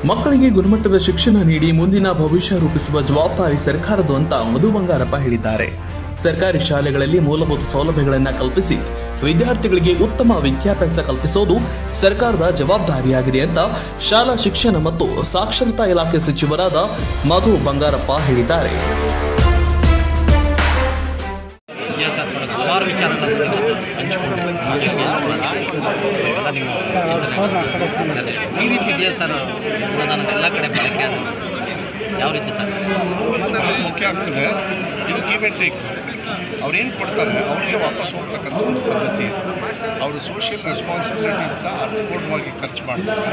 ಮಕ್ಕಳಿಗೆ ಗುಣಮಟ್ಟದ ಶಿಕ್ಷಣ ನೀಡಿ ಮುಂದಿನ ಭವಿಷ್ಯ ರೂಪಿಸುವ ಜವಾಬ್ದಾರಿ ಸರ್ಕಾರದ್ದು ಅಂತ ಮಧು ಬಂಗಾರಪ್ಪ ಹೇಳಿದ್ದಾರೆ ಸರ್ಕಾರಿ ಶಾಲೆಗಳಲ್ಲಿ ಮೂಲಭೂತ ಸೌಲಭ್ಯಗಳನ್ನು ಕಲ್ಪಿಸಿ ವಿದ್ಯಾರ್ಥಿಗಳಿಗೆ ಉತ್ತಮ ವಿದ್ಯಾಭ್ಯಾಸ ಕಲ್ಪಿಸೋದು ಸರ್ಕಾರದ ಜವಾಬ್ದಾರಿಯಾಗಿದೆ ಅಂತ ಶಾಲಾ ಶಿಕ್ಷಣ ಮತ್ತು ಸಾಕ್ಷರತಾ ಇಲಾಖೆ ಸಚಿವರಾದ ಮಧು ಬಂಗಾರಪ್ಪ ಹೇಳಿದ್ದಾರೆ ಸಿ ಎಸ್ ಆರ್ ಪರ ಹಲವಾರು ವಿಚಾರಗಳನ್ನು ನಿಮ್ಮ ಜೊತೆ ಹಂಚಿಕೊಂಡು ಇವೆಲ್ಲ ನಿಮ್ಮ ಚಿಂತನೆ ಅದೇ. ಈ ರೀತಿ ಸಿ ಎಸ್ ಆರ್ ಅನುದಾನ ಎಲ್ಲ ಕಡೆ ಬಳಕೆ ಆದ ಯಾವ ರೀತಿ ಸರ್ ಅದು ಮುಖ್ಯ ಆಗ್ತದೆ ಇದು ಗಿವ್ ಆ್ಯಂಡ್ ಟೇಕ್ ಅವ್ರೇನು ಕೊಡ್ತಾರೆ ಅವ್ರಿಗೆ ವಾಪಸ್ ಹೋಗ್ತಕ್ಕಂಥ ಒಂದು ಪದ್ಧತಿ ಇದೆ ಅವರು ಸೋಷಿಯಲ್ ರೆಸ್ಪಾನ್ಸಿಬಿಲಿಟೀಸ್ನ ಅರ್ಥಪೂರ್ಣವಾಗಿ ಖರ್ಚು ಮಾಡಿದಾಗ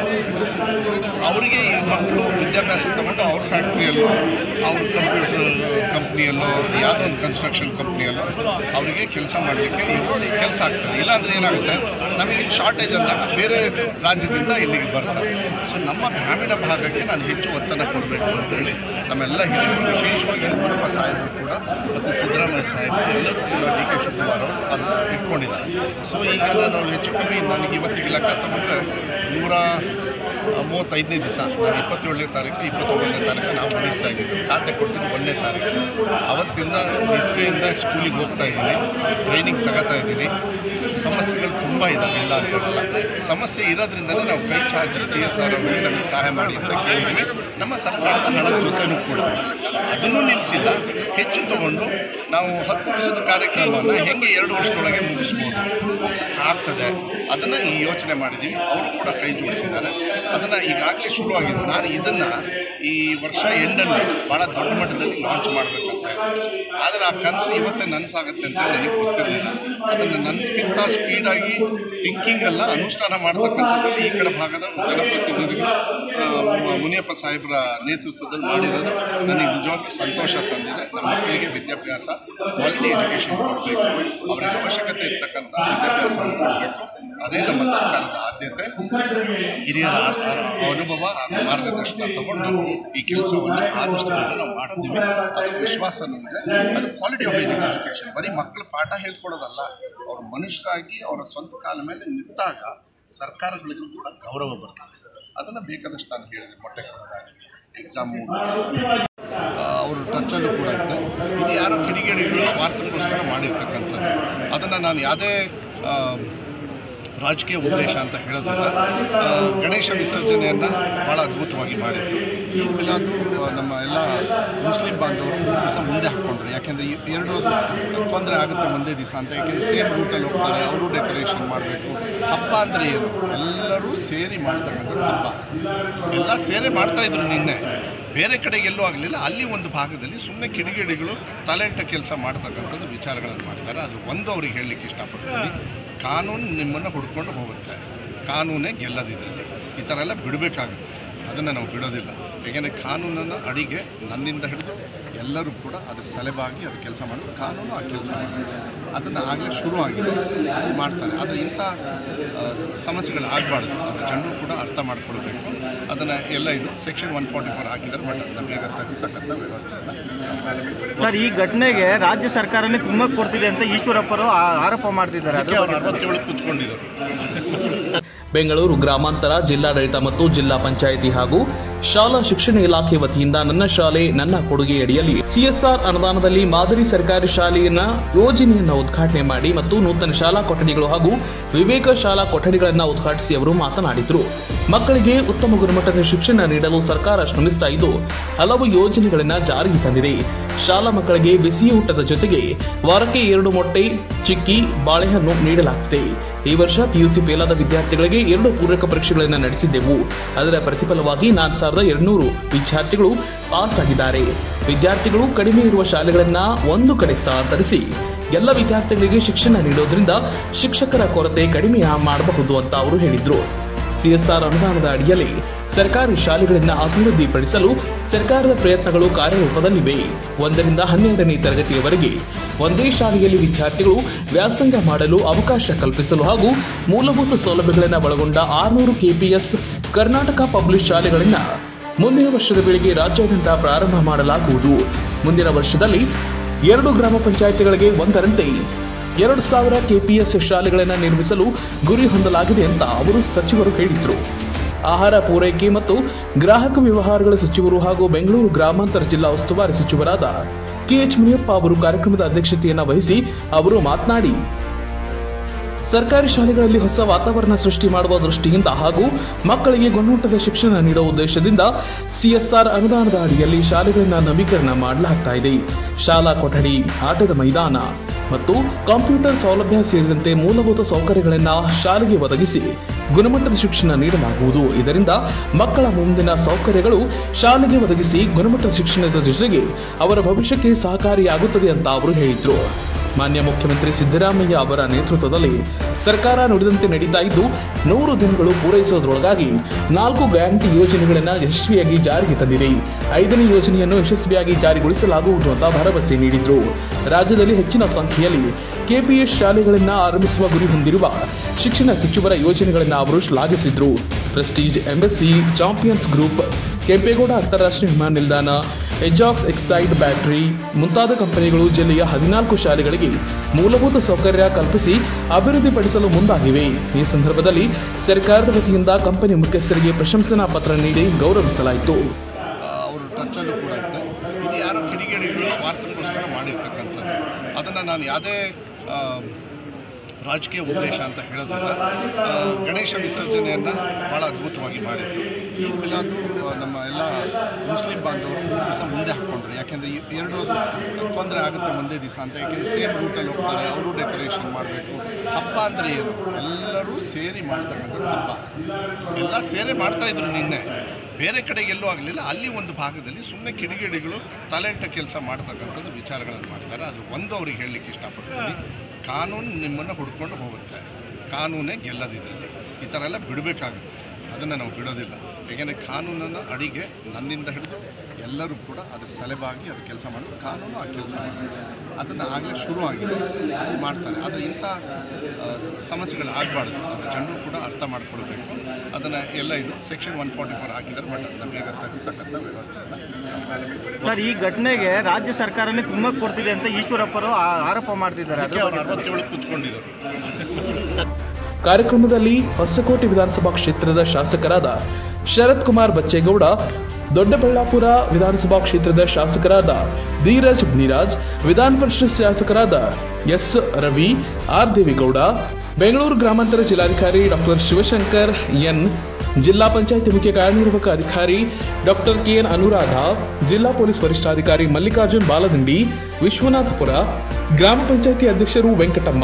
ಅವರಿಗೆ ಈ ಮಕ್ಕಳು ವಿದ್ಯಾಭ್ಯಾಸ ತಗೊಂಡು ಅವ್ರ ಫ್ಯಾಕ್ಟ್ರಿಯಲ್ಲೋ ಅವ್ರ ಕಂಪ್ಯೂಟರ್ ಕಂಪ್ನಿಯಲ್ಲೋ ಯಾವುದೋ ಒಂದು ಕನ್ಸ್ಟ್ರಕ್ಷನ್ ಕಂಪ್ನಿಯಲ್ಲೋ ಅವರಿಗೆ ಕೆಲಸ ಮಾಡಲಿಕ್ಕೆ ಕೆಲಸ ಆಗ್ತದೆ ಇಲ್ಲಾಂದ್ರೆ ಏನಾಗುತ್ತೆ ನಮಗೆ ಶಾರ್ಟೇಜ್ ಅಂದಾಗ ಬೇರೆ ರಾಜ್ಯದಿಂದ ಇಲ್ಲಿಗೆ ಬರ್ತಾರೆ ಸೊ ನಮ್ಮ ಗ್ರಾಮೀಣ ಭಾಗಕ್ಕೆ ನಾನು ಹೆಚ್ಚು ಒತ್ತನ್ನು ಕೊಡಬೇಕು ಅಂತೇಳಿ ನಮ್ಮೆಲ್ಲ ಹಿರಿಯರು ವಿಶೇಷವಾಗಿ ಯಡಿಯೂರಪ್ಪ ಸಾಹೇಬರು ಕೂಡ ಮತ್ತು ಸಿದ್ದರಾಮಯ್ಯ ಸಾಹೇಬರು ಎಲ್ಲರೂ ಕೂಡ ಡಿ ಕೆ ಶಿವಕುಮಾರ್ ಅವರು ಅದನ್ನ ಇಟ್ಕೊಂಡಿದ್ದಾರೆ ಸೊ ಈಗ ನಾನು ಹೆಚ್ಚು ಕಮ್ಮಿ ನನಗೆ ಇವತ್ತಿಗೆ ಲೆಕ್ಕ ತಗೊಂಡ್ರೆ ನೂರ ಮೂವತ್ತೈದನೇ ದಿವಸ ನಾವು ಇಪ್ಪತ್ತೇಳನೇ ತಾರೀಕು ಇಪ್ಪತ್ತೊಂಬತ್ತನೇ ತಾರೀಕು ನಾವು ಮಿನಿಸ್ಟರ್ ಆಗಿದ್ದೀವಿ ಖಾತೆ ಕೊಟ್ಟಿದ್ದು ಒಂದನೇ ತಾರೀಕು ಅವತ್ತಿಂದ ನಿಷ್ಠೆಯಿಂದ ಸ್ಕೂಲಿಗೆ ಹೋಗ್ತಾ ಇದ್ದೀನಿ ಟ್ರೈನಿಂಗ್ ತಗೋತಾ ಇದ್ದೀನಿ ಸಮಸ್ಯೆಗಳು ತುಂಬ ಇದ್ದಾವೆ ಇಲ್ಲ ಅಂತ ಹೇಳಲ್ಲ ಸಮಸ್ಯೆ ಇರೋದ್ರಿಂದಲೇ ನಾವು ಕೈ ಚಾಚಿ ಸಿ ಎಸ್ ಆರ್ ಅವರಿಗೆ ನಮಗೆ ಸಹಾಯ ಮಾಡಿ ಅಂತ ಕೇಳಿದ್ವಿ ನಮ್ಮ ಸರ್ಕಾರದ ಹಣದ ಜೊತೆನೂ ಕೂಡ ಅದನ್ನು ನಿಲ್ಲಿಸಿಲ್ಲ ಹೆಚ್ಚು ತಗೊಂಡು ನಾವು ಹತ್ತು ವರ್ಷದ ಕಾರ್ಯಕ್ರಮವನ್ನು ಹೆಂಗೆ ಎರಡು ವರ್ಷದೊಳಗೆ ಮುಗಿಸ್ಬೋದು ಮುಗಿಸೋಕ್ಕೆ ಆಗ್ತದೆ ಅದನ್ನು ಈ ಯೋಚನೆ ಮಾಡಿದ್ದೀವಿ ಅವರು ಕೂಡ ಕೈ ಜೋಡಿಸಿದ್ದಾರೆ ಅದನ್ನು ಈಗಾಗಲೇ ಶುರುವಾಗಿದೆ ನಾನು ಇದನ್ನು ಈ ವರ್ಷ ಎಂಡಲ್ಲಿ ಭಾಳ ದೊಡ್ಡ ಮಟ್ಟದಲ್ಲಿ ಲಾಂಚ್ ಮಾಡಬೇಕಂತ ಇದ್ದೆ ಆದರೆ ಆ ಕನಸು ಇವತ್ತೇ ನನಸಾಗುತ್ತೆ ಅಂತ ನನಗೆ ಗೊತ್ತಿರಲಿಲ್ಲ ಅದನ್ನು ನನಗಿಂತ ಸ್ಪೀಡಾಗಿ ಥಿಂಕಿಂಗ್ ಎಲ್ಲ ಅನುಷ್ಠಾನ ಮಾಡ್ತಕ್ಕಂಥದ್ದಲ್ಲಿ ಈ ಕಡೆ ಭಾಗದ ಜನಪ್ರತಿನಿಧಿಗಳು ಆ, ಮ- ಮುನಿಯಪ್ಪ ಸಾಹೇಬರ ನೇತೃತ್ವದಲ್ಲಿ ಮಾಡಿರೋದು ನನಗೆ ನಿಜವಾಗ್ಲೂ ಸಂತೋಷ ತಂದಿದೆ ನಮ್ಮ ಮಕ್ಕಳಿಗೆ ವಿದ್ಯಾಭ್ಯಾಸ ಕ್ವಾಲಿಟಿ ಎಜುಕೇಷನ್ ಕೊಡಬೇಕು ಅವರಿಗೆ ಅವಶ್ಯಕತೆ ಇರ್ತಕ್ಕಂಥ ವಿದ್ಯಾಭ್ಯಾಸವನ್ನು ಕೊಡಬೇಕು ಅದೇ ನಮ್ಮ ಸರ್ಕಾರದ ಆದ್ಯತೆ ಹಿರಿಯರ ಆ- ಆ- ಅನುಭವ ಹಾಗೂ ಮಾರ್ಗದರ್ಶನ ತಗೊಂಡು ಈ ಕೆಲಸವನ್ನು ಆದಷ್ಟು ಬೇಗ ನಾವು ಮಾಡ್ತೀವಿ ಅದು ವಿಶ್ವಾಸ ನಮಗೆ ಅದು ಕ್ವಾಲಿಟಿ ಆಫ್ ಎಜುಕೇಷನ್ ಬರೀ ಮಕ್ಕಳು ಪಾಠ ಹೇಳ್ಕೊಡೋದಲ್ಲ ಅವರು ಮನುಷ್ಯರಾಗಿ ಅವರ ಸ್ವಂತ ಕಾಲ ಮೇಲೆ ನಿಂತಾಗ ಸರ್ಕಾರಗಳಿಗೂ ಕೂಡ ಗೌರವ ಬರ್ತದೆ ಅದನ್ನು ಬೇಕಾದಷ್ಟು ನಾನು ಹೇಳಿದೆ ಮೊಟ್ಟೆ ಕೊಡೋದಾಗಲಿ ಎಕ್ಸಾಮು ಅವರು ಟಚ್ಚಲ್ಲೂ ಕೂಡ ಇದ್ದೆ ಇದು ಯಾರೋ ಕಿಡಿಗೇಡಿಗಳು ಸ್ವಾರ್ಥಕ್ಕೋಸ್ಕರ ಮಾಡಿರ್ತಕ್ಕಂಥದ್ದು ಅದನ್ನು ನಾನು ಯಾವುದೇ ಆ, ರಾಜಕೀಯ ಉದ್ದೇಶ ಅಂತ ಹೇಳೋದಿಲ್ಲ ಆ, ಗಣೇಶ ವಿಸರ್ಜನೆಯನ್ನು ಭಾಳ ಅದ್ಭುತವಾಗಿ ಮಾಡಿದರು ಈದ್ ಮಿಲಾದು ಆ, ನಮ್ಮ ಎಲ್ಲ ಮುಸ್ಲಿಂ ಬಾಂಧವರು ಮೂರು ದಿವಸ ಮುಂದೆ ಹಾಕ್ಕೊಂಡ್ರು ಯಾಕೆಂದರೆ ಎರಡು ತೊಂದರೆ ಆಗುತ್ತೆ ಒಂದೇ ದಿವಸ ಅಂತ ಯಾಕೆಂದರೆ ಸೇಮ್ ರೂಟಲ್ಲಿ ಹೋಗ್ತಾರೆ ಅವರು ಡೆಕೋರೇಷನ್ ಮಾಡಬೇಕು ಹಬ್ಬ ಅಂದರೆ ಏನು ಎಲ್ಲರೂ ಸೇರಿ ಮಾಡ್ತಕ್ಕಂಥದ್ದು ಹಬ್ಬ ಎಲ್ಲ ಸೇರಿ ಮಾಡ್ತಾ ಇದ್ರು ನಿನ್ನೆ ಬೇರೆ ಕಡೆಗೆ ಎಲ್ಲೂ ಆಗಲಿಲ್ಲ ಅಲ್ಲಿ ಒಂದು ಭಾಗದಲ್ಲಿ ಸುಮ್ಮನೆ ಕಿಡಿಗೇಡಿಗಳು ತಲೆಂಟ ಕೆಲಸ ಮಾಡ್ತಕ್ಕಂಥದ್ದು ವಿಚಾರಗಳನ್ನು ಮಾಡಿದ್ದಾರೆ ಅದು ಒಂದು ಅವ್ರಿಗೆ ಹೇಳಲಿಕ್ಕೆ ಇಷ್ಟಪಡ್ತೀನಿ ಕಾನೂನು ನಿಮ್ಮನ್ನು ಹುಡ್ಕೊಂಡು ಹೋಗುತ್ತೆ ಕಾನೂನೇ ಗೆಲ್ಲದಿದ್ರಲ್ಲಿ ಈ ಥರ ಎಲ್ಲ ಬಿಡಬೇಕಾಗುತ್ತೆ ಅದನ್ನು ನಾವು ಬಿಡೋದಿಲ್ಲ ಏಕೆಂದರೆ ಕಾನೂನನ್ನು ಅಡಿಗೆ ನನ್ನಿಂದ ಹಿಡಿದು ಎಲ್ಲರೂ ಕೂಡ ಅದಕ್ಕೆ ತಲೆಬಾಗಿ ಅದು ಕೆಲಸ ಮಾಡೋದು ಕಾನೂನು ಆ ಕೆಲಸ ಮಾಡುತ್ತೆ ಅದನ್ನು ಆಗಲೇ ಶುರು ಆಗಿದೆ ಅದನ್ನು ಮಾಡ್ತಾರೆ ಆದರೆ ಇಂಥ ಸ- ಆ, ಸಮಸ್ಯೆಗಳು ಆಗಬಾರ್ದು ಅದು ಜನರು ಕೂಡ ಅರ್ಥ ಮಾಡ್ಕೊಳ್ಬೇಕು ಅದನ್ನು ಎಲ್ಲ ಇದು ಸೆಕ್ಷನ್ ಒನ್ ಫಾರ್ಟಿ ಫೋರ್ ಹಾಕಿದ್ದಾರೆ ಬಟ್ ಅದನ್ನ ಬೇಗ ತಗ್ಸ್ತಕ್ಕಂಥ ವ್ಯವಸ್ಥೆ ಎಲ್ಲ ಸರ್ ಈ ಘಟನೆಗೆ ರಾಜ್ಯ ಸರ್ಕಾರನೇ ಕುಮ್ಮಕ್ ಕೊಡ್ತಿದೆ ಅಂತ ಈಶ್ವರಪ್ಪರು ಆ- ಆರೋಪ ಮಾಡ್ತಿದ್ದಾರೆ ಅದ್ರ ಅದಕ್ಕೆ ಅವ್ರು ಬಗ್ಗೆ ಸರ್? ಅರವತ್ತೇಳು ಕೂತ್ಕೊಂಡಿರೋದು ಬೆಂಗಳೂರು ಗ್ರಾಮಾಂತರ ಜಿಲ್ಲಾಡಳಿತ ಮತ್ತು ಜಿಲ್ಲಾ ಪಂಚಾಯಿತಿ ಹಾಗೂ ಶಾಲಾ ಶಿಕ್ಷಣ ಇಲಾಖೆ ವತಿಯಿಂದ ನನ್ನ ಶಾಲೆ ನನ್ನ ಕೊಡುಗೆ ಅಡಿಯಲ್ಲಿ ಸಿಎಸ್ಆರ್ ಅನುದಾನದಲ್ಲಿ ಮಾದರಿ ಸರ್ಕಾರಿ ಶಾಲೆಯನ್ನ ಯೋಜನೆಯನ್ನ ಉದ್ಘಾಟನೆ ಮಾಡಿ ಮತ್ತು ನೂತನ ಶಾಲಾ ಕೊಠಡಿಗಳು ಹಾಗೂ ವಿವೇಕ ಶಾಲಾ ಕೊಠಡಿಗಳನ್ನು ಉದ್ಘಾಟಿಸಿ ಅವರು ಮಾತನಾಡಿದರು ಮಕ್ಕಳಿಗೆ ಉತ್ತಮ ಗುಣಮಟ್ಟದ ಶಿಕ್ಷಣ ನೀಡಲು ಸರ್ಕಾರ ಶ್ರಮಿಸ್ತಾ ಇದ್ದು ಹಲವು ಯೋಜನೆಗಳನ್ನ ಜಾರಿಗೆ ತಂದಿದೆ ಶಾಲಾ ಮಕ್ಕಳಿಗೆ ಬಿಸಿ ಊಟದ ಜೊತೆಗೆ ವಾರಕ್ಕೆ ಎರಡು ಮೊಟ್ಟೆ ಚಿಕ್ಕಿ ಬಾಳೆಹಣ್ಣು ನೀಡಲಾಗ್ತಿದೆ ಈ ವರ್ಷ ಪಿಯುಸಿ ಫೇಲಾದ ವಿದ್ಯಾರ್ಥಿಗಳಿಗೆ ಎರಡು ಪೂರಕ ಪರೀಕ್ಷೆಗಳನ್ನು ನಡೆಸಿದ್ದೆವು ಅದರ ಪ್ರತಿಫಲವಾಗಿ ನಾಲ್ಕು ಸಾವಿರದ ಎರಡುನೂರು ವಿದ್ಯಾರ್ಥಿಗಳು ಪಾಸ್ ಆಗಿದ್ದಾರೆ ವಿದ್ಯಾರ್ಥಿಗಳು ಕಡಿಮೆ ಇರುವ ಶಾಲೆಗಳನ್ನ ಒಂದು ಕಡೆ ಸ್ಥಳಾಂತರಿಸಿ ಎಲ್ಲ ವಿದ್ಯಾರ್ಥಿಗಳಿಗೆ ಶಿಕ್ಷಣ ನೀಡೋದ್ರಿಂದ ಶಿಕ್ಷಕರ ಕೊರತೆ ಕಡಿಮೆ ಮಾಡಬಹುದು ಅಂತ ಅವರು ಹೇಳಿದ್ರು ಸಿಎಸ್ಆರ್ ಅನುದಾನದ ಅಡಿಯಲ್ಲಿ ಸರ್ಕಾರಿ ಶಾಲೆಗಳನ್ನು ಅಭಿವೃದ್ಧಿಪಡಿಸಲು ಸರ್ಕಾರದ ಪ್ರಯತ್ನಗಳು ಕಾರ್ಯರೂಪದಲ್ಲಿವೆ ಒಂದರಿಂದ ಹನ್ನೆರಡನೇ ತರಗತಿಯವರೆಗೆ ಒಂದೇ ಶಾಲೆಯಲ್ಲಿ ವಿದ್ಯಾರ್ಥಿಗಳು ವ್ಯಾಸಂಗ ಮಾಡಲು ಅವಕಾಶ ಕಲ್ಪಿಸಲು ಹಾಗೂ ಮೂಲಭೂತ ಸೌಲಭ್ಯಗಳನ್ನು ಒಳಗೊಂಡ ಆರುನೂರು ಕೆಪಿಎಸ್ ಕರ್ನಾಟಕ ಪಬ್ಲಿಕ್ ಶಾಲೆಗಳನ್ನು ಮುಂದಿನ ವರ್ಷದ ವೇಳೆಗೆ ರಾಜ್ಯಾದ್ಯಂತ ಪ್ರಾರಂಭ ಮಾಡಲಾಗುವುದು ಮುಂದಿನ ವರ್ಷದಲ್ಲಿ ಎರಡು ಗ್ರಾಮ ಪಂಚಾಯಿತಿಗಳಿಗೆ ಒಂದರಂತೆ ಎರಡು ಸಾವಿರ ಕೆಪಿಎಸ್ ಶಾಲೆಗಳನ್ನು ನಿರ್ಮಿಸಲು ಗುರಿ ಹೊಂದಲಾಗಿದೆ ಅಂತ ಅವರು ಸಚಿವರು ಹೇಳಿದರು ಆಹಾರ ಪೂರೈಕೆ ಮತ್ತು ಗ್ರಾಹಕ ವ್ಯವಹಾರಗಳ ಸಚಿವರು ಹಾಗೂ ಬೆಂಗಳೂರು ಗ್ರಾಮಾಂತರ ಜಿಲ್ಲಾ ಉಸ್ತುವಾರಿ ಸಚಿವರಾದ ಕೆಎಚ್ ಮುನಿಯಪ್ಪ ಅವರು ಕಾರ್ಯಕ್ರಮದ ಅಧ್ಯಕ್ಷತೆಯನ್ನು ವಹಿಸಿ ಅವರು ಮಾತನಾಡಿ ಸರ್ಕಾರಿ ಶಾಲೆಗಳಲ್ಲಿ ಹೊಸ ವಾತಾವರಣ ಸೃಷ್ಟಿ ಮಾಡುವ ದೃಷ್ಟಿಯಿಂದ ಹಾಗೂ ಮಕ್ಕಳಿಗೆ ಗುಣಮಟ್ಟದ ಶಿಕ್ಷಣ ನೀಡುವ ಉದ್ದೇಶದಿಂದ ಸಿಎಸ್ಆರ್ ಅನುದಾನದ ಅಡಿಯಲ್ಲಿ ಶಾಲೆಗಳನ್ನು ನವೀಕರಣ ಮಾಡಲಾಗ್ತಾ ಇದೆ ಶಾಲಾ ಕೊಠಡಿ ಆಟದ ಮೈದಾನ ಮತ್ತು ಕಂಪ್ಯೂಟರ್ ಸೌಲಭ್ಯ ಸೇರಿದಂತೆ ಮೂಲಭೂತ ಸೌಕರ್ಯಗಳನ್ನು ಶಾಲೆಗೆ ಒದಗಿಸಿ ಗುಣಮಟ್ಟದ ಶಿಕ್ಷಣ ನೀಡಲಾಗುವುದು ಇದರಿಂದ ಮಕ್ಕಳ ಮುಂದಿನ ಸೌಕರ್ಯಗಳು ಶಾಲೆಗೆ ಒದಗಿಸಿ ಗುಣಮಟ್ಟದ ಶಿಕ್ಷಣದ ಜೊತೆಗೆ ಅವರ ಭವಿಷ್ಯಕ್ಕೆ ಸಹಕಾರಿಯಾಗುತ್ತದೆ ಅಂತ ಅವರು ಹೇಳಿದರು ಮಾನ್ಯ ಮುಖ್ಯಮಂತ್ರಿ ಸಿದ್ದರಾಮಯ್ಯ ಅವರ ನೇತೃತ್ವದಲ್ಲಿ ಸರ್ಕಾರ ನುಡಿದಂತೆ ನಡೀತಾ ಇದ್ದು ನೂರು ದಿನಗಳು ಪೂರೈಸುವುದರೊಳಗಾಗಿ ನಾಲ್ಕು ಗ್ಯಾರಂಟಿ ಯೋಜನೆಗಳನ್ನು ಯಶಸ್ವಿಯಾಗಿ ಜಾರಿಗೆ ತಂದಿದೆ ಐದನೇ ಯೋಜನೆಯನ್ನು ಯಶಸ್ವಿಯಾಗಿ ಜಾರಿಗೊಳಿಸಲಾಗುವುದು ಅಂತ ಭರವಸೆ ನೀಡಿದ್ರು ರಾಜ್ಯದಲ್ಲಿ ಹೆಚ್ಚಿನ ಸಂಖ್ಯೆಯಲ್ಲಿ ಕೆಪಿಎಸ್ ಶಾಲೆಗಳನ್ನು ಆರಂಭಿಸುವ ಗುರಿ ಹೊಂದಿರುವ ಶಿಕ್ಷಣ ಸಚಿವರ ಯೋಜನೆಗಳನ್ನು ಅವರು ಶ್ಲಾಘಿಸಿದ್ರು Prestige MSC champions group Kempegowda ಅಂತಾರಾಷ್ಟ್ರೀಯ ವಿಮಾನ ನಿಲ್ದಾಣ ಎಜಾಕ್ಸ್ ಎಕ್ಸೈಡ್ ಬ್ಯಾಟರಿ ಮುಂತಾದ ಕಂಪನಿಗಳು ಜಿಲ್ಲೆಯ ಹದಿನಾಲ್ಕು ಶಾಲೆಗಳಿಗೆ ಮೂಲಭೂತ ಸೌಕರ್ಯ ಕಲ್ಪಿಸಿ ಅಭಿವೃದ್ಧಿಪಡಿಸಲು ಮುಂದಾಗಿವೆ ಈ ಸಂದರ್ಭದಲ್ಲಿ ಸರ್ಕಾರದ ವತಿಯಿಂದ ಕಂಪನಿ ಮುಖ್ಯಸ್ಥರಿಗೆ ಪ್ರಶಂಸನಾ ಪತ್ರ ನೀಡಿ ಗೌರವಿಸಲಾಯಿತು ಅವರು ಟಚ್ಚಲ್ಲೂ ಕೂಡ ಇದೆ ಇದು ಯಾರೋ ಕಿಡಿಗೇಡಿಗಳು ಸ್ವಾರ್ಥಕ್ಕೋಸ್ಕರ ಮಾಡಿರ್ತಕ್ಕಂಥದ್ದು ಅದನ್ನು ನಾನು ಯಾವುದೇ ಆ, ರಾಜಕೀಯ ಉದ್ದೇಶ ಅಂತ ಹೇಳೋದಿಲ್ಲ ಆ, ಗಣೇಶ ವಿಸರ್ಜನೆಯನ್ನು ಭಾಳ ಅದ್ಭುತವಾಗಿ ಮಾಡಿದರು ಈದ್ ಮಿಲಾದು ಆ, ನಮ್ಮ ಎಲ್ಲ ಮುಸ್ಲಿಂ ಬಾಂಧವರು ಮೂರು ದಿವಸ ಮುಂದೆ ಹಾಕ್ಕೊಂಡ್ರು ಯಾಕೆಂದರೆ ಎರಡು ತೊಂದರೆ ಆಗುತ್ತೆ ಒಂದೇ ದಿವಸ ಅಂತ ಯಾಕೆಂದರೆ ಸೇಮ್ ರೂಟಲ್ಲಿ ಹೋಗ್ತಾರೆ ಅವರು ಡೆಕೋರೇಷನ್ ಮಾಡಬೇಕು ಹಬ್ಬ ಅಂದರೆ ಏನು ಎಲ್ಲರೂ ಸೇರಿ ಮಾಡ್ತಕ್ಕಂಥದ್ದು ಹಬ್ಬ ಎಲ್ಲ ಸೇರಿ ಮಾಡ್ತಾ ಇದ್ರು ನಿನ್ನೆ ಬೇರೆ ಕಡೆಗೆ ಎಲ್ಲೂ ಆಗಲಿಲ್ಲ ಅಲ್ಲಿ ಒಂದು ಭಾಗದಲ್ಲಿ ಸುಮ್ಮನೆ ಕಿಡಿಗೇಡಿಗಳು ತಲೆಂಟ ಕೆಲಸ ಮಾಡ್ತಕ್ಕಂಥದ್ದು ವಿಚಾರಗಳನ್ನು ಮಾಡ್ತಾರೆ ಅದು ಒಂದು ಅವ್ರಿಗೆ ಹೇಳಲಿಕ್ಕೆ ಇಷ್ಟಪಡ್ತೀನಿ ಕಾನೂನು ನಿಮ್ಮನ್ನು ಹುಡ್ಕೊಂಡು ಹೋಗುತ್ತೆ ಕಾನೂನೇ ಗೆಲ್ಲದಿದ್ರಲ್ಲಿ ಈ ಥರ ಎಲ್ಲ ಬಿಡಬೇಕಾಗುತ್ತೆ ಅದನ್ನು ನಾವು ಬಿಡೋದಿಲ್ಲ ಏಕೆಂದರೆ ಕಾನೂನನ್ನು ಅಡಿಗೆ ನನ್ನಿಂದ ಹಿಡಿದು ಎಲ್ಲರೂ ಕೂಡ ಅದಕ್ಕೆ ತಲೆಬಾಗಿ ಅದು ಕೆಲಸ ಮಾಡಿ ಕಾನೂನು ಆ ಕೆಲಸ ಮಾಡುತ್ತೆ ಅದನ್ನು ಆಗಲೇ ಶುರು ಆಗಿದೆ ಅದನ್ನು ಮಾಡ್ತಾರೆ ಆದರೆ ಇಂಥ ಸ- ಆ, ಸಮಸ್ಯೆಗಳು ಆಗಬಾರ್ದು ಅದು ಜನರು ಕೂಡ ಅರ್ಥ ಮಾಡ್ಕೊಳ್ಬೇಕು ಅದನ್ನು ಎಲ್ಲ ಇದು ಸೆಕ್ಷನ್ ಒನ್ ಫಾರ್ಟಿ ಫೋರ್ ಹಾಕಿದ್ದಾರೆ ಬಟ್ ಅದನ್ನ ಬೇಗ ತಗ್ಸ್ತಕ್ಕಂಥ ವ್ಯವಸ್ಥೆ ಎಲ್ಲ ಸರ್ ಈ ಘಟನೆಗೆ ರಾಜ್ಯ ಸರ್ಕಾರನೇ ಕುಮ್ಮಕ್ ಕೊಡ್ತಿದೆ ಅಂತ ಈಶ್ವರಪ್ಪರು ಆ- ಆರೋಪ ಮಾಡ್ತಿದ್ದಾರೆ ಅದ್ರ ಅದಕ್ಕೆ ಅವ್ರು ಬಗ್ಗೆ ಸರ್. ಅರವತ್ತೇಳು ಕೂತ್ಕೊಂಡಿದ್ದಾರೆ ಕಾರ್ಯಕ್ರಮದಲ್ಲಿ ಹೊಸಕೋಟೆ ವಿಧಾನಸಭಾ ಕ್ಷೇತ್ರದ ಶಾಸಕರಾದ ಶರತ್ ಕುಮಾರ್ ಬಚ್ಚೇಗೌಡ ದೊಡ್ಡಬಳ್ಳಾಪುರ ವಿಧಾನಸಭಾ ಕ್ಷೇತ್ರದ ಶಾಸಕರಾದ ಧೀರಜ್ ಮುನಿರಾಜ್ ವಿಧಾನ ಪರಿಷತ್ ಶಾಸಕರಾದ ಎಸ್ ರವಿ ಆರ್ ದೇವೇಗೌಡ ಬೆಂಗಳೂರು ಗ್ರಾಮಾಂತರ ಜಿಲ್ಲಾಧಿಕಾರಿ ಡಾಕ್ಟರ್ ಶಿವಶಂಕರ್ ಎನ್ ಜಿಲ್ಲಾ ಪಂಚಾಯತ್ ಮುಖ್ಯ ಕಾರ್ಯನಿರ್ವಾಹಕ ಅಧಿಕಾರಿ ಡಾಕ್ಟರ್ ಕೆಎನ್ ಅನುರಾಧ ಜಿಲ್ಲಾ ಪೊಲೀಸ್ ವರಿಷ್ಠಾಧಿಕಾರಿ ಮಲ್ಲಿಕಾರ್ಜುನ್ ಬಾಲದಂಡಿ ವಿಶ್ವನಾಥಪುರ ಗ್ರಾಮ ಪಂಚಾಯತಿ ಅಧ್ಯಕ್ಷರು ವೆಂಕಟಮ್ಮ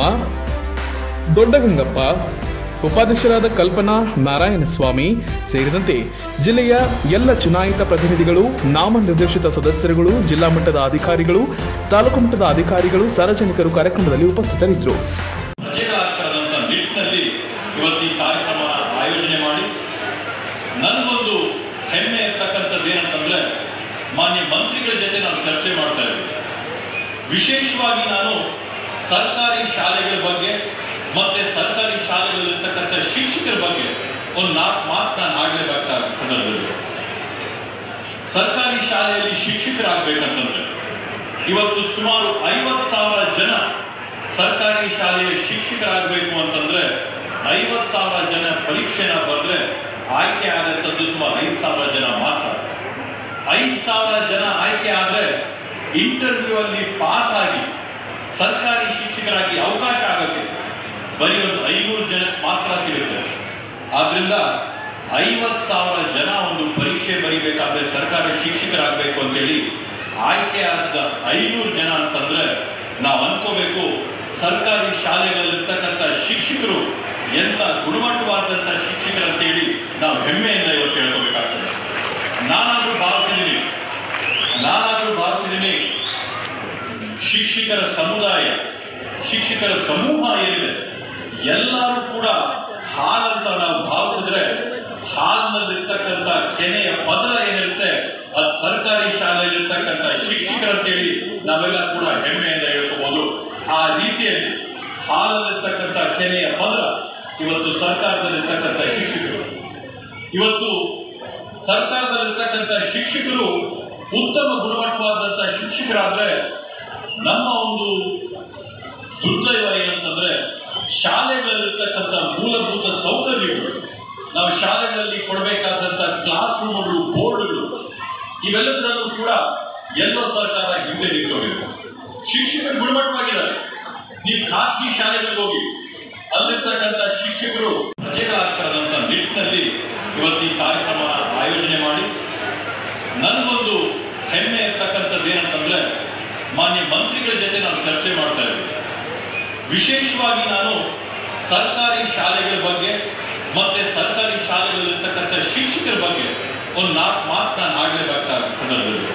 ದೊಡ್ಡಗಂಗಪ್ಪ ಉಪಾಧ್ಯಕ್ಷರಾದ ಕಲ್ಪನಾ ನಾರಾಯಣಸ್ವಾಮಿ ಸೇರಿದಂತೆ ಜಿಲ್ಲೆಯ ಎಲ್ಲ ಚುನಾಯಿತ ಪ್ರತಿನಿಧಿಗಳು ನಾಮನಿರ್ದೇಶಿತ ಸದಸ್ಯರುಗಳು ಜಿಲ್ಲಾ ಮಟ್ಟದ ಅಧಿಕಾರಿಗಳು ತಾಲೂಕು ಮಟ್ಟದ ಅಧಿಕಾರಿಗಳು ಸಾರ್ವಜನಿಕರು ಕಾರ್ಯಕ್ರಮದಲ್ಲಿ ಉಪಸ್ಥಿತರಿದ್ದರು ಪ್ರಜೆಗಳಾಗ್ತಾರಂಥ ನಿಟ್ಟಿನಲ್ಲಿ ಇವತ್ತು ಈ ಕಾರ್ಯಕ್ರಮ ಆಯೋಜನೆ ಮಾಡಿ ನನಗೊಂದು ಹೆಮ್ಮೆ ಇರ್ತಕ್ಕಂಥದ್ದು ಏನಂತಂದ್ರೆ ಮಾನ್ಯ ಮಂತ್ರಿಗಳ ಜೊತೆ ನಾನು ಚರ್ಚೆ ಮಾಡ್ತಾ ಇದ್ದೀನಿ ವಿಶೇಷವಾಗಿ ನಾನು ಸರ್ಕಾರಿ ಶಾಲೆಗಳ ಬಗ್ಗೆ ಮತ್ತೆ ಸರ್ಕಾರಿ ಶಾಲೆಗಳಲ್ಲಿರ್ತಕ್ಕಂಥ ಶಿಕ್ಷಕರ ಬಗ್ಗೆ ಒಂದು ನಾಲ್ಕು ಮಾತು ನಾನು ಆಡಲೇಬೇಕಾದ ಸಂದರ್ಭದಲ್ಲಿ ಸರ್ಕಾರಿ ಶಾಲೆಯಲ್ಲಿ ಶಿಕ್ಷಕರಾಗಬೇಕಂತಂದ್ರೆ ಇವತ್ತು ಸುಮಾರು ಐವತ್ತು ಸಾವಿರ ಜನ ಸರ್ಕಾರಿ ಶಾಲೆಯ ಶಿಕ್ಷಕರಾಗಬೇಕು ಅಂತಂದ್ರೆ ಐವತ್ತು ಸಾವಿರ ಜನ ಪರೀಕ್ಷೆನ ಬರೆದ್ರೆ ಆಯ್ಕೆ ಆದಂಥದ್ದು ಸುಮಾರು ಐದು ಸಾವಿರ ಜನ ಮಾತ್ರ ಐದು ಸಾವಿರ ಜನ ಆಯ್ಕೆ ಆದ್ರೆ ಇಂಟರ್ವ್ಯೂ ಅಲ್ಲಿ ಪಾಸ್ ಆಗಿ ಸರ್ಕಾರಿ ಶಿಕ್ಷಕರಾಗಿ ಅವಕಾಶ ಆಗೋಕ್ಕೆ ಬರೀ ಒಂದು ಐನೂರು ಜನಕ್ಕೆ ಮಾತ್ರ ಸಿಗುತ್ತೆ ಆದ್ರಿಂದ ಐವತ್ತು ಸಾವಿರ ಜನ ಒಂದು ಪರೀಕ್ಷೆ ಬರೀಬೇಕಾದ್ರೆ ಸರ್ಕಾರಿ ಶಿಕ್ಷಕರಾಗಬೇಕು ಅಂತೇಳಿ ಆಯ್ಕೆ ಆದ ಐನೂರು ಜನ ಅಂತಂದ್ರೆ ನಾವು ಅನ್ಕೋಬೇಕು ಸರ್ಕಾರಿ ಶಾಲೆಗಳಲ್ಲಿರ್ತಕ್ಕಂಥ ಶಿಕ್ಷಕರು ಎಂತ ಗುಣಮಟ್ಟವಾದಂಥ ಶಿಕ್ಷಕರಂತೇಳಿ ನಾವು ಹೆಮ್ಮೆಯಿಂದ ಇವತ್ತು ಹೇಳ್ಕೋಬೇಕಾಗ್ತದೆ ನಾನಾದ್ರೂ ಭಾವಿಸಿದ್ದೀನಿ ನಾನಾದ್ರೂ ಭಾವಿಸಿದ್ದೀನಿ ಶಿಕ್ಷಕರ ಸಮುದಾಯ ಶಿಕ್ಷಕರ ಸಮೂಹ ಏನಿದೆ ಎಲ್ಲರೂ ಕೂಡ ಹಾಲಂತ ನಾವು ಭಾವಿಸಿದ್ರೆ ಹಾಲಿನಲ್ಲಿರ್ತಕ್ಕಂಥ ಕೆನೆಯ ಪದರ ಏನಿರುತ್ತೆ ಅದು ಸರ್ಕಾರಿ ಶಾಲೆಯಲ್ಲಿರ್ತಕ್ಕಂಥ ಶಿಕ್ಷಕರಂತೇಳಿ ನಾವೆಲ್ಲ ಕೂಡ ಹೆಮ್ಮೆಯಿಂದ ಹೇಳ್ಕೋಬಹುದು ಆ ರೀತಿಯಲ್ಲಿ ಹಾಲಲ್ಲಿರ್ತಕ್ಕಂಥ ಕೆನೆಯ ಪದರ ಇವತ್ತು ಸರ್ಕಾರದಲ್ಲಿರ್ತಕ್ಕಂಥ ಶಿಕ್ಷಕರು ಇವತ್ತು ಸರ್ಕಾರದಲ್ಲಿರ್ತಕ್ಕಂಥ ಶಿಕ್ಷಕರು ಉತ್ತಮ ಗುಣಮಟ್ಟವಾದಂಥ ಶಿಕ್ಷಕರಾದ್ರೆ ನಮ್ಮ ಒಂದು ದುರ್ದೈವ ಏನಂತಂದ್ರೆ ಶಾಲೆಗಳಲ್ಲಿರ್ತಕ್ಕಂಥ ಮೂಲಭೂತ ಸೌಕರ್ಯಗಳು ನಾವು ಶಾಲೆಗಳಲ್ಲಿ ಕೊಡಬೇಕಾದಂತ ಕ್ಲಾಸ್ ರೂಮ್ಗಳು ಬೋರ್ಡ್ಗಳು ಇವೆಲ್ಲದರಲ್ಲೂ ಕೂಡ ಎಲ್ಲೋ ಸರ್ಕಾರ ಹಿಂದೆ ನಿಂತೋಗಿದೆ ಶಿಕ್ಷಕರು ಗುಣಮಟ್ಟವಾಗಿದ್ದಾರೆ ನೀವು ಖಾಸಗಿ ಶಾಲೆಗಳಿಗೆ ಹೋಗಿ ಅಲ್ಲಿರ್ತಕ್ಕಂಥ ಶಿಕ್ಷಕರು ಪ್ರಜೆಗಳಾಗ್ತಾರಂತ ನಿಟ್ಟಿನಲ್ಲಿ ಇವತ್ತು ಈ ಕಾರ್ಯಕ್ರಮ ಆಯೋಜನೆ ಮಾಡಿ ನನಗೊಂದು ಹೆಮ್ಮೆ ಇರ್ತಕ್ಕಂಥದ್ದು ಏನಂತಂದ್ರೆ ಮಾನ್ಯ ಮಂತ್ರಿಗಳ ಜೊತೆ ನಾನು ಚರ್ಚೆ ಮಾಡ್ತಾ ಇದ್ದೀನಿ ವಿಶೇಷವಾಗಿ ನಾನು ಸರ್ಕಾರಿ ಶಾಲೆಗಳ ಬಗ್ಗೆ ಮತ್ತೆ ಸರ್ಕಾರಿ ಶಾಲೆಗಳಲ್ಲಿರ್ತಕ್ಕಂಥ ಶಿಕ್ಷಕರ ಬಗ್ಗೆ ಒಂದು ನಾಲ್ಕು ಮಾತು ನಾನು ಆಡಲೇಬೇಕಾದ ಸಂದರ್ಭದಲ್ಲಿ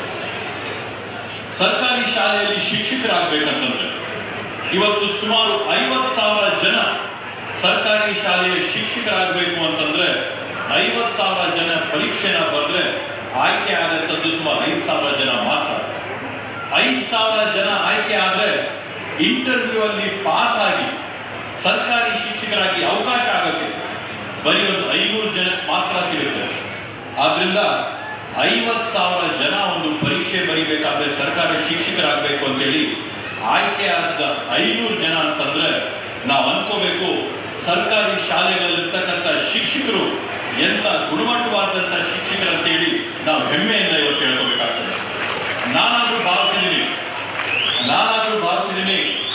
ಸರ್ಕಾರಿ ಶಾಲೆಯಲ್ಲಿ ಶಿಕ್ಷಕರಾಗಬೇಕಂತಂದ್ರೆ ಇವತ್ತು ಸುಮಾರು ಐವತ್ತು ಸಾವಿರ ಜನ ಸರ್ಕಾರಿ ಶಾಲೆಯ ಶಿಕ್ಷಕರಾಗಬೇಕು ಅಂತಂದ್ರೆ ಐವತ್ತು ಸಾವಿರ ಜನ ಪರೀಕ್ಷೆನ ಬರೆದ್ರೆ ಆಯ್ಕೆ ಆದಂಥದ್ದು ಸುಮಾರು ಐದು ಸಾವಿರ ಜನ ಮಾತ್ರ ಐದು ಸಾವಿರ ಜನ ಆಯ್ಕೆ ಆದ್ರೆ ಇಂಟರ್ವ್ಯೂ ಅಲ್ಲಿ ಪಾಸ್ ಆಗಿ ಸರ್ಕಾರಿ ಶಿಕ್ಷಕರಾಗಿ ಅವಕಾಶ ಆಗಕ್ಕೆ ಬರೀ ಒಂದು ಐನೂರು ಜನಕ್ಕೆ ಮಾತ್ರ ಸಿಗುತ್ತೆ ಆದ್ರಿಂದ ಐವತ್ತು ಸಾವಿರ ಜನ ಒಂದು ಪರೀಕ್ಷೆ ಬರೀಬೇಕಾದ್ರೆ ಸರ್ಕಾರಿ ಶಿಕ್ಷಕರಾಗಬೇಕು ಅಂತೇಳಿ ಆಯ್ಕೆ ಆದ ಐನೂರು ಜನ ಅಂತಂದ್ರೆ ನಾವು ಅನ್ಕೋಬೇಕು ಸರ್ಕಾರಿ ಶಾಲೆಗಳಲ್ಲಿರ್ತಕ್ಕಂಥ ಶಿಕ್ಷಕರು ಎಂತ ಗುಣಮಟ್ಟವಾದಂಥ ಶಿಕ್ಷಕರಂತೇಳಿ ನಾವು ಹೆಮ್ಮೆಯಿಂದ ಇವತ್ತು ಹೇಳ್ಕೋಬೇಕಾಗ್ತದೆ ನಾನಾದ್ರೂ ಭಾವಿಸಿದ್ದೀನಿ ನಾನಾದ್ರೂ ಭಾವಿಸಿದ್ದೀನಿ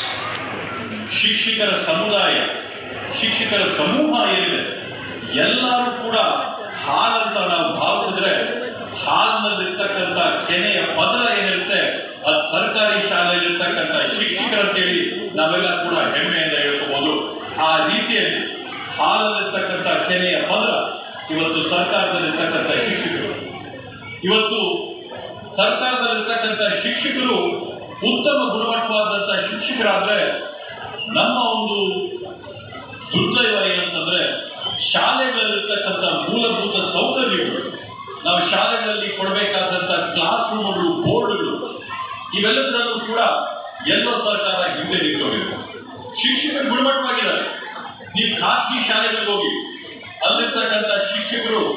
ಶಿಕ್ಷಕರ ಸಮುದಾಯ ಶಿಕ್ಷಕರ ಸಮೂಹ ಏನಿದೆ ಎಲ್ಲರೂ ಕೂಡ ಹಾಲಂತ ನಾವು ಭಾವಿಸಿದ್ರೆ ಹಾಲಿನಲ್ಲಿರ್ತಕ್ಕಂಥ ಕೆನೆಯ ಪದರ ಏನಿರುತ್ತೆ ಅದು ಸರ್ಕಾರಿ ಶಾಲೆಯಲ್ಲಿರ್ತಕ್ಕಂಥ ಶಿಕ್ಷಕರಂತೇಳಿ ನಾವೆಲ್ಲ ಕೂಡ ಹೆಮ್ಮೆಯಿಂದ ಹೇಳ್ಕೋಬಹುದು ಆ ರೀತಿಯಲ್ಲಿ ಹಾಲಲ್ಲಿರ್ತಕ್ಕಂಥ ಕೆನೆಯ ಪದರ ಇವತ್ತು ಸರ್ಕಾರದಲ್ಲಿರ್ತಕ್ಕಂಥ ಶಿಕ್ಷಕರು ಇವತ್ತು ಸರ್ಕಾರದಲ್ಲಿರ್ತಕ್ಕಂಥ ಶಿಕ್ಷಕರು ಉತ್ತಮ ಗುಣಮಟ್ಟವಾದಂಥ ಶಿಕ್ಷಕರಾದ್ರೆ ನಮ್ಮ ಒಂದು ದುರ್ದೈವ ಏನಂತಂದ್ರೆ ಶಾಲೆಗಳಲ್ಲಿರ್ತಕ್ಕಂಥ ಮೂಲಭೂತ ಸೌಕರ್ಯಗಳು ನಾವು ಶಾಲೆಗಳಲ್ಲಿ ಕೊಡಬೇಕಾದಂಥ ಕ್ಲಾಸ್ ರೂಮ್ಗಳು ಬೋರ್ಡ್ಗಳು ಇವೆಲ್ಲದರಲ್ಲೂ ಕೂಡ ಎಲ್ಲೋ ಸರ್ಕಾರ ಹಿಂದೆ ನಿಂತೋಗಿದೆ ಶಿಕ್ಷಕರು ಗುಣಮಟ್ಟವಾಗಿದ್ದಾರೆ ನೀವು ಖಾಸಗಿ ಶಾಲೆಗಳಿಗೆ ಹೋಗಿ ಅಲ್ಲಿರ್ತಕ್ಕಂಥ ಶಿಕ್ಷಕರು